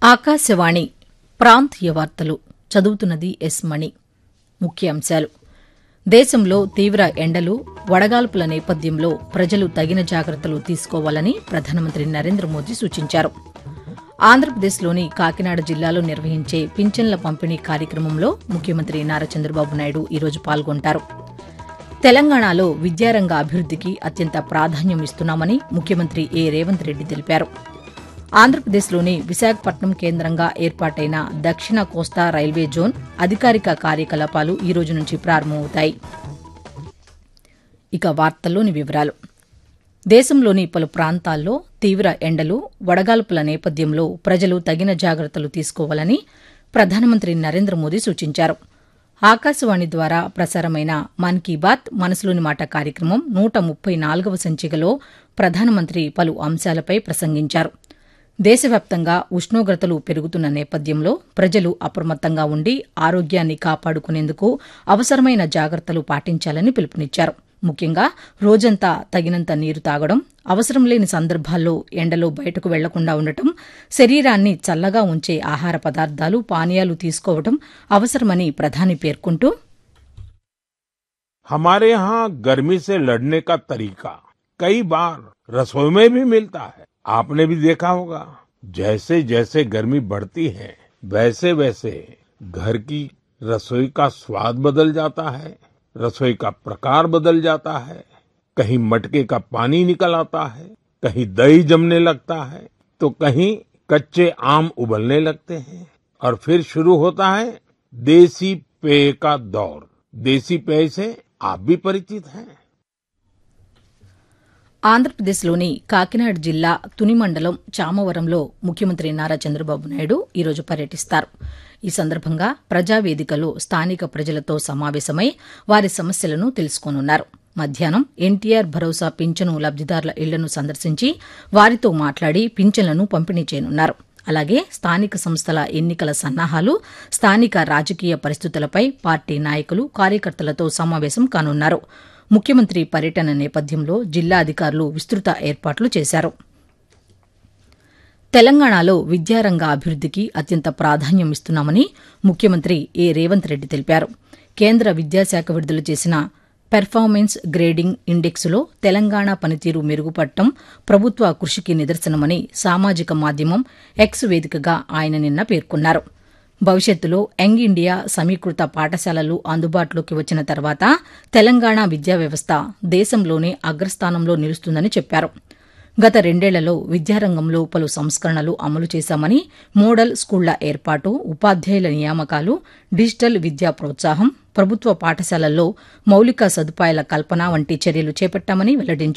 ఆకాశవాణి ప్రాంతీయ వార్తలు చదువుతున్నది ఎస్ మణి ముఖ్యాంశాలు దేశంలో తీవ్ర ఎండలు వడగాల్పుల నేపథ్యంలో ప్రజలు తగిన జాగ్రత్తలు తీసుకోవాలని ప్రధానమంత్రి నరేంద్ర మోదీ సూచించారు ఆంధ్రప్రదేశ్లోని కాకినాడ జిల్లాలో నిర్వహించే పింఛన్ల పంపిణీ కార్యక్రమంలో ముఖ్యమంత్రి నారా చంద్రబాబు నాయుడు ఈరోజు పాల్గొంటారు తెలంగాణలో విద్యారంగ అభివృద్దికి అత్యంత ప్రాధాన్యం ఇస్తున్నామని ముఖ్యమంత్రి ఏ రేవంత్ రెడ్డి తెలిపారు ఆంధ్రప్రదేశ్లోని విశాఖపట్నం కేంద్రంగా ఏర్పాటైన దక్షిణ కోస్తా రైల్వే జోన్ అధికారిక కార్యకలాపాలు ఈ రోజు నుంచి ప్రారంభమవుతాయి ఇక వార్తల్లోని వివరాలు దేశంలోని పలు ప్రాంతాల్లో తీవ్ర ఎండలు వడగాల్పుల నేపథ్యంలో ప్రజలు తగిన జాగ్రత్తలు తీసుకోవాలని ప్రధానమంత్రి నరేంద్ర మోదీ సూచించారు ఆకాశవాణి ద్వారా ప్రసారమైన మన్ కీ బాత్ మనసులోని మాట కార్యక్రమం నూట ముప్పై నాలుగవ సంచికలో ప్రధానమంత్రి పలు అంశాలపై ప్రసంగించారు దేశవ్యాప్తంగా ఉష్ణోగ్రతలు పెరుగుతున్న నేపథ్యంలో ప్రజలు అప్రమత్తంగా ఉండి ఆరోగ్యాన్ని కాపాడుకునేందుకు అవసరమైన జాగ్రత్తలు పాటించాలని పిలుపునిచ్చారు ముఖ్యంగా రోజంతా తగినంత నీరు తాగడం అవసరం లేని సందర్భాల్లో ఎండలో బయటకు వెళ్లకుండా ఉండటం శరీరాన్ని చల్లగా ఉంచే ఆహార పదార్థాలు పానీయాలు తీసుకోవడం అవసరమని ప్రధాని పేర్కొంటూ हमारे यहाँ गर्मी से लड़ने का तरीका कई बार रसोई में भी मिलता है आपने भी देखा होगा जैसे जैसे गर्मी बढ़ती है वैसे वैसे घर की रसोई का स्वाद बदल जाता है रसोई का प्रकार बदल जाता है कहीं मटके का पानी निकल आता है कहीं दही जमने लगता है तो कहीं कच्चे आम उबलने लगते हैं और फिर शुरू होता है देसी पेय का दौर देसी पेय से आप भी परिचित हैं ఆంధ్రప్రదేశ్లోని కాకినాడ జిల్లా తుని మండలం చామవరంలో ముఖ్యమంత్రి నారా చంద్రబాబు నాయుడు ఈరోజు పర్యటిస్తారు ఈ సందర్భంగా ప్రజావేదికలో స్థానిక ప్రజలతో సమావేశమై వారి సమస్యలను తెలుసుకోనున్నారు మధ్యాహ్నం ఎన్టీఆర్ భరోసా పింఛను లబ్దిదారుల ఇళ్లను సందర్శించి వారితో మాట్లాడి పింఛన్లను పంపిణీ చేయనున్నారు అలాగే స్థానిక సంస్థల ఎన్నికల సన్నాహాలు స్థానిక రాజకీయ పరిస్థితులపై పార్టీ నాయకులు కార్యకర్తలతో సమావేశం కానున్నారు ముఖ్యమంత్రి పర్యటన నేపథ్యంలో జిల్లా అధికారులు విస్తృత ఏర్పాట్లు చేశారు తెలంగాణలో విద్యారంగ అభివృద్దికి అత్యంత ప్రాధాన్యం ఇస్తున్నామని ముఖ్యమంత్రి ఏ రేవంత్ రెడ్డి తెలిపారు కేంద్ర విద్యాశాఖ విడుదల చేసిన పెర్ఫార్మెన్స్ గ్రేడింగ్ ఇండెక్స్లో తెలంగాణ పనితీరు మెరుగుపడటం ప్రభుత్వ కృషికి నిదర్శనమని సామాజిక మాధ్యమం ఎక్స్ వేదికగా ఆయన నిన్న పేర్కొన్నారు భవిష్యత్తులో యంగ్ ఇండియా సమీకృత పాఠశాలలు అందుబాటులోకి వచ్చిన తర్వాత తెలంగాణ విద్యా వ్యవస్థ దేశంలోనే అగ్రస్థానంలో నిలుస్తుందని చెప్పారు గత రెండేళ్లలో విద్యారంగంలో పలు సంస్కరణలు అమలు చేశామని మోడల్ స్కూళ్ల ఏర్పాటు ఉపాధ్యాయుల నియామకాలు డిజిటల్ విద్యా ప్రోత్సాహం ప్రభుత్వ పాఠశాలల్లో మౌలిక సదుపాయాల కల్పన వంటి చర్యలు చేపట్టామని వెల్లడించారు